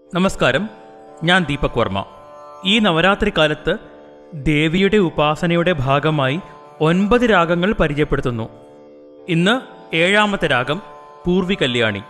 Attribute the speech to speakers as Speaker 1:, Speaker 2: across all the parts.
Speaker 1: നമസ്കാരം ഞാൻ ദീപക് വർമ്മ ഈ നവരാത്രി കാലത്ത് ദേവിയുടെ ഉപാസനയുടെ ഭാഗമായി ഒൻപത് രാഗങ്ങൾ പരിചയപ്പെടുത്തുന്നു ഇന്ന് ഏഴാമത്തെ രാഗം പൂർവി കല്യാണി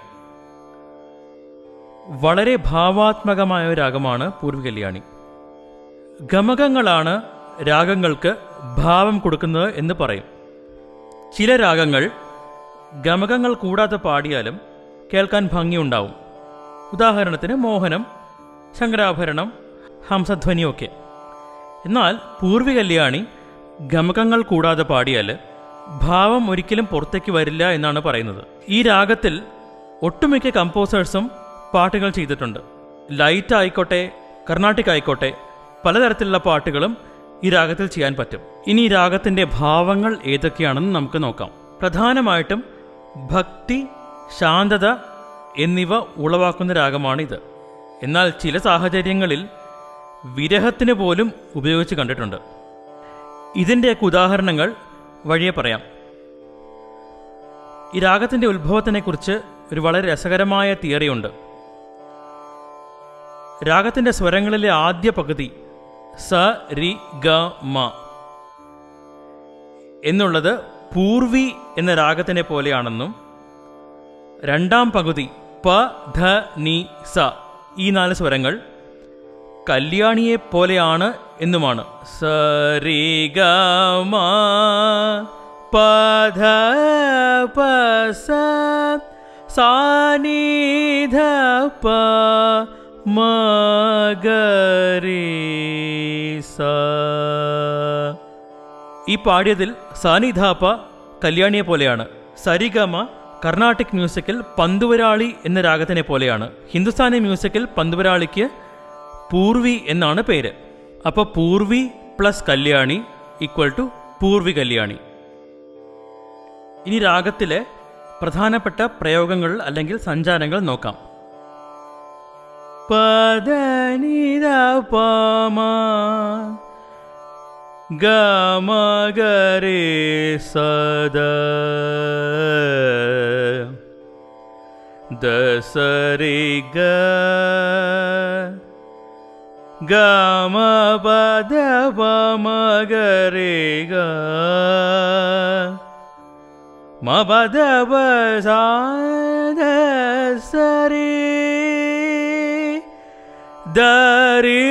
Speaker 1: വളരെ ഭാവാത്മകമായ ഒരു രാഗമാണ് പൂർവി കല്യാണി ഗമകങ്ങളാണ് രാഗങ്ങൾക്ക് ഭാവം കൊടുക്കുന്നത് എന്ന് പറയും ചില രാഗങ്ങൾ ഗമകങ്ങൾ കൂടാതെ പാടിയാലും കേൾക്കാൻ ഭംഗിയുണ്ടാവും ഉദാഹരണത്തിന് മോഹനം ശങ്കരാഭരണം ഹംസധ്വനിയൊക്കെ എന്നാൽ പൂർവി കല്യാണി ഗമകങ്ങൾ കൂടാതെ പാടിയാൽ ഭാവം ഒരിക്കലും പുറത്തേക്ക് വരില്ല എന്നാണ് പറയുന്നത് ഈ രാഗത്തിൽ ഒട്ടുമിക്ക കമ്പോസേഴ്സും പാട്ടുകൾ ചെയ്തിട്ടുണ്ട് ലൈറ്റ് ആയിക്കോട്ടെ കർണാട്ടിക് ആയിക്കോട്ടെ പലതരത്തിലുള്ള പാട്ടുകളും ഈ രാഗത്തിൽ ചെയ്യാൻ പറ്റും ഇനി ഈ രാഗത്തിൻ്റെ ഭാവങ്ങൾ ഏതൊക്കെയാണെന്ന് നമുക്ക് നോക്കാം പ്രധാനമായിട്ടും ഭക്തി ശാന്തത എന്നിവ ഉളവാക്കുന്ന രാഗമാണിത് എന്നാൽ ചില സാഹചര്യങ്ങളിൽ വിരഹത്തിന് പോലും ഉപയോഗിച്ച് കണ്ടിട്ടുണ്ട് ഇതിൻ്റെയൊക്കെ ഉദാഹരണങ്ങൾ വഴിയെ പറയാം ഈ രാഗത്തിൻ്റെ ഉത്ഭവത്തിനെക്കുറിച്ച് ഒരു വളരെ രസകരമായ തിയറിയുണ്ട് രാഗത്തിൻ്റെ സ്വരങ്ങളിലെ ആദ്യ പകുതി സ രി ഗ മ എന്നുള്ളത് പൂർവി എന്ന രാഗത്തിനെ പോലെയാണെന്നും രണ്ടാം പകുതി പ ധ നി സ ഈ നാല് സ്വരങ്ങൾ കല്യാണിയെ പോലെയാണ് എന്നുമാണ് സ രി ഗ മ പ ധ പ സ സാ നി ധ പ മ ഗ രി സ ഈ പാടിയതിൽ സാനിധാപ്പ കല്യാണിയെ പോലെയാണ് സരിഗമ കർണാട്ടിക് മ്യൂസിക്കിൽ പന്തുവരാളി എന്ന രാഗത്തിനെ പോലെയാണ് ഹിന്ദുസ്ഥാനി മ്യൂസിക്കിൽ പന്തുവരാളിക്ക് പൂർവി എന്നാണ് പേര് അപ്പോൾ Purvi plus Kalyani equal to Purvi Kalyani ഇനി രാഗത്തിലെ പ്രധാനപ്പെട്ട പ്രയോഗങ്ങൾ അല്ലെങ്കിൽ സഞ്ചാരങ്ങൾ നോക്കാം പദനിത പമ ഗമഗരേ സദ ദസരി ഗ ഗമ പദ പമഗരേ ഗ മപദ സാദ സരി ദരി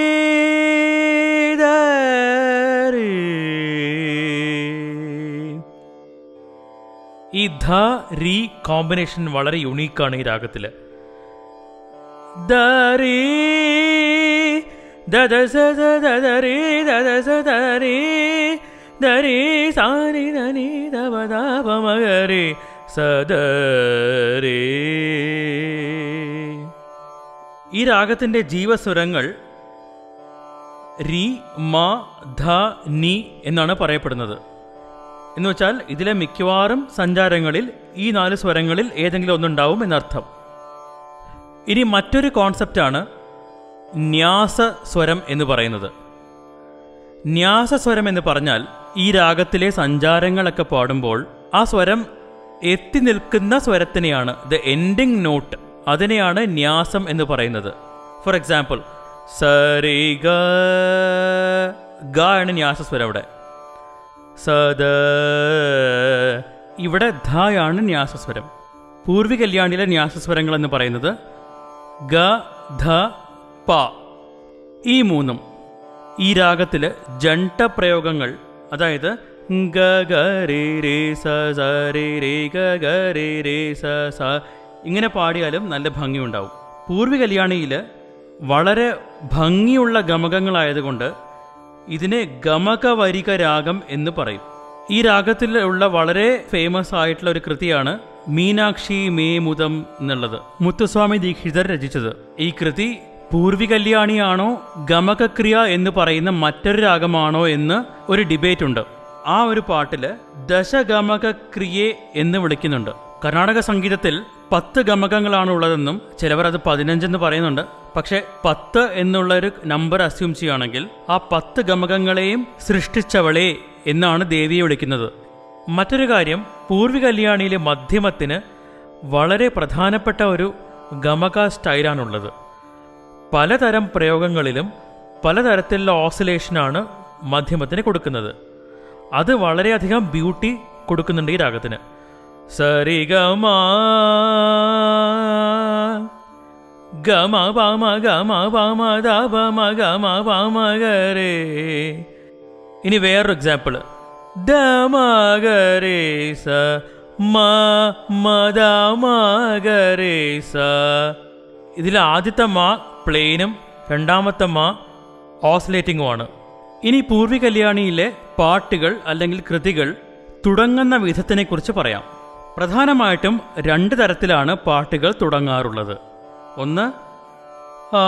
Speaker 1: ഈ ധ രീ കോമ്പിനേഷൻ വളരെ യുണീക്കാണ് ഈ രാഗത്തില് ദരി ദദ സ ദ ദ ദരി ദദ സ ദരി ദരി സാനി ധനി ദവ ദാപ മഗരി സദരി ഈ രാഗത്തിന്റെ ജീവസ്വരങ്ങൾ രി മ ധ നി എന്നാണ് പറയപ്പെടുന്നത് എന്ന് വെച്ചാൽ ഇതിലെ മിക്കവാറും സഞ്ചാരങ്ങളിൽ ഈ നാല് സ്വരങ്ങളിൽ ഏതെങ്കിലും ഒന്നുണ്ടാവും എന്നർത്ഥം ഇനി മറ്റൊരു കോൺസെപ്റ്റാണ് ന്യാസ സ്വരം എന്ന് പറയുന്നത് ന്യാസ സ്വരം എന്ന് പറഞ്ഞാൽ ഈ രാഗത്തിലെ സഞ്ചാരങ്ങളൊക്കെ പാടുമ്പോൾ ആ സ്വരം എത്തി നിൽക്കുന്ന സ്വരത്തിനെയാണ് ദ എൻഡിങ് നോട്ട് അതിനെയാണ് ന്യാസം എന്ന് പറയുന്നത് ഫോർ എക്സാമ്പിൾ സരി ഗ ഗ ആണ് ന്യാസസ്വരം അവിടെ സദ ഇവിടെ ധയാണ് ന്യാസസ്വരം പൂർവി കല്യാണിയിലെ ന്യാസസ്വരങ്ങൾ എന്ന് പറയുന്നത് ഗ ധ പ ഈ മൂന്നും ഈ രാഗത്തില് ജണ്ട പ്രയോഗങ്ങൾ അതായത് ഗ ഗ രേ രേ സ സ രേ രേ ഗ ഗ രേ രേ സ സ ഇങ്ങനെ പാടിയാലും നല്ല ഭംഗിയുണ്ടാവും പൂർവി കല്യാണിയിൽ വളരെ ഭംഗിയുള്ള ഗമകങ്ങളായതുകൊണ്ട് ഇതിനെ ഗമക വരിക രാഗം എന്ന് പറയും ഈ രാഗത്തിലുള്ള വളരെ ഫേമസ് ആയിട്ടുള്ള ഒരു കൃതിയാണ് മീനാക്ഷി മേ മുതം എന്നുള്ളത് മുത്തുസ്വാമി ദീക്ഷിതർ രചിച്ചത് ഈ കൃതി പൂർവി കല്യാണിയാണോ ഗമകക്രിയ എന്ന് പറയുന്ന മറ്റൊരു രാഗമാണോ എന്ന് ഒരു ഡിബേറ്റ് ഉണ്ട് ആ ഒരു പാട്ടില് ദശഗമക ക്രിയെ എന്ന് വിളിക്കുന്നുണ്ട് കർണാടക സംഗീതത്തിൽ പത്ത് ഗമകങ്ങളാണ് ഉള്ളതെന്നും ചിലവർ അത് പതിനഞ്ചെന്ന് പറയുന്നുണ്ട് പക്ഷെ പത്ത് എന്നുള്ള ഒരു നമ്പർ അസ്യൂം ചെയ്യുകയാണെങ്കിൽ ആ പത്ത് ഗമകങ്ങളെയും സൃഷ്ടിച്ചവളെ എന്നാണ് ദേവിയെ വിളിക്കുന്നത് മറ്റൊരു കാര്യം പൂർവി കല്യാണിയിലെ മധ്യമത്തിന് വളരെ പ്രധാനപ്പെട്ട ഒരു ഗമക സ്റ്റൈലാണുള്ളത് പലതരം പ്രയോഗങ്ങളിലും പലതരത്തിലുള്ള ഓസിലേഷനാണ് മധ്യമത്തിന് കൊടുക്കുന്നത് അത് വളരെയധികം ബ്യൂട്ടി കൊടുക്കുന്നുണ്ട് ഈ രാഗത്തിന് സരിഗമ ഗമ പാമ ഗമ പാമ ദമ ഗമ പാമ ഗരേ ഇനി വേറൊരു എക്സാമ്പിൾ ദമഗരേ സ മ മദമഗരേ സ ഇതിൽ ആദ്യത്തെ മാ പ്ലെയിനും രണ്ടാമത്തെ മാ ഓസിലേറ്റിംഗുമാണ് ഇനി പൂർവി കല്യാണിയിലെ പാട്ടുകൾ അല്ലെങ്കിൽ കൃതികൾ തുടങ്ങുന്ന വിധത്തിനെക്കുറിച്ച് പറയാം പ്രധാനമായിട്ടും രണ്ട് തരത്തിലാണ് പാട്ടുകൾ തുടങ്ങാറുള്ളത് ഒന്ന് ആ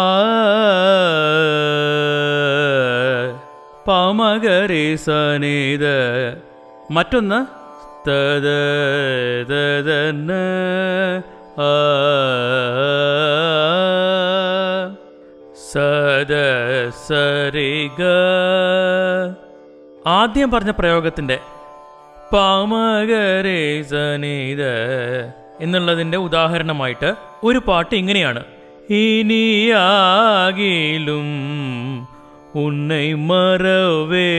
Speaker 1: പമകരേ സനേത മറ്റൊന്ന് തദ തദന ആ സദ സരിഗ ആദ്യം പറഞ്ഞ പ്രയോഗത്തിന്റെ പാമകരേ സനീത എന്നുള്ളതിന്റെ ഉദാഹരണമായിട്ട് ഒരു പാട്ട് ഇങ്ങനെയാണ് ഇനിയാകിലും ഉന്നൈ മറവേ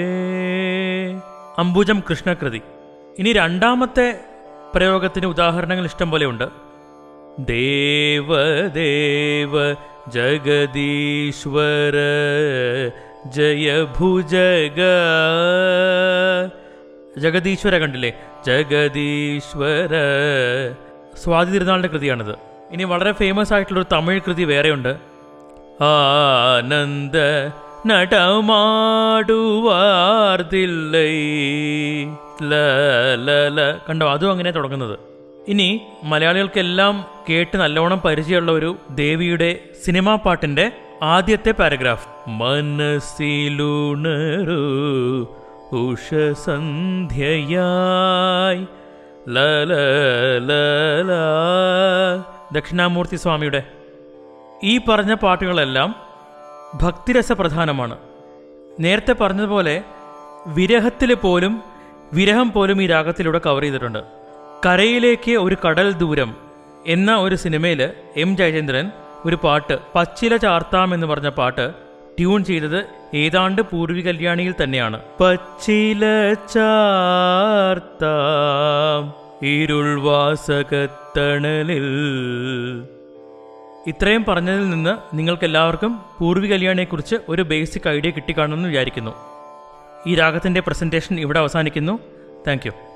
Speaker 1: അംബുജം കൃഷ്ണകൃതി ഇനി രണ്ടാമത്തെ പ്രയോഗത്തിന് ഉദാഹരണങ്ങൾ ഇഷ്ടം പോലെയുണ്ട് ദേവദേവ ജഗദീശ്വര ജയഭുജഗ ജഗദീശ്വര കണ്ടില്ലേ ജഗദീശ്വര സ്വാതി തിരുനാളിന്റെ കൃതിയാണിത് ഇനി വളരെ ഫേമസ് ആയിട്ടുള്ള ഒരു തമിഴ് കൃതി വേറെയുണ്ട് ആനന്ദ നടമാടുവാർദില്ലൈ ല ല ല കണ്ടോ അതും അങ്ങനെ തുടങ്ങുന്നത് ഇനി മലയാളികൾക്കെല്ലാം കേട്ട് നല്ലോണം പരിചയമുള്ള ഒരു ദേവിയുടെ സിനിമാ പാട്ടിന്റെ ആദ്യത്തെ പാരഗ്രാഫ് മനസ്സിലുണരു ഉഷസന്ധ്യയായി ല ല ല ല ദക്ഷിണാമൂർത്തി സ്വാമിയുടെ ഈ പറഞ്ഞ പാട്ടുകളെല്ലാം ഭക്തിരസപ്രധാനമാണ് നേരത്തെ പറഞ്ഞതുപോലെ വിരഹത്തിൽ പോലും വിരഹം പോലും ഈ രാഗത്തിലൂടെ കവർ ചെയ്തിട്ടുണ്ട് കരയിലേക്ക് ഒരു കടൽ ദൂരം എന്ന ഒരു സിനിമയിൽ എം ജയചന്ദ്രൻ ഒരു പാട്ട് പച്ചില ചാർത്താം എന്ന് പറഞ്ഞ പാട്ട് ട്യൂൺ ചെയ്തത് ഏതാണ്ട് പൂർവി കല്യാണിയിൽ തന്നെയാണ് പച്ചില ചാർത്താം ഇരുൾവാസകത്തണലിൽ ഇത്രയും പറഞ്ഞതിൽ നിന്ന് നിങ്ങൾക്കെല്ലാവർക്കും പൂർവി കല്യാണിയെക്കുറിച്ച് ഒരു ബേസിക് ഐഡിയ കിട്ടിക്കാണുമെന്ന് വിചാരിക്കുന്നു ഈ രാഗത്തിൻ്റെ പ്രസൻറ്റേഷൻ ഇവിടെ അവസാനിക്കുന്നു താങ്ക് യു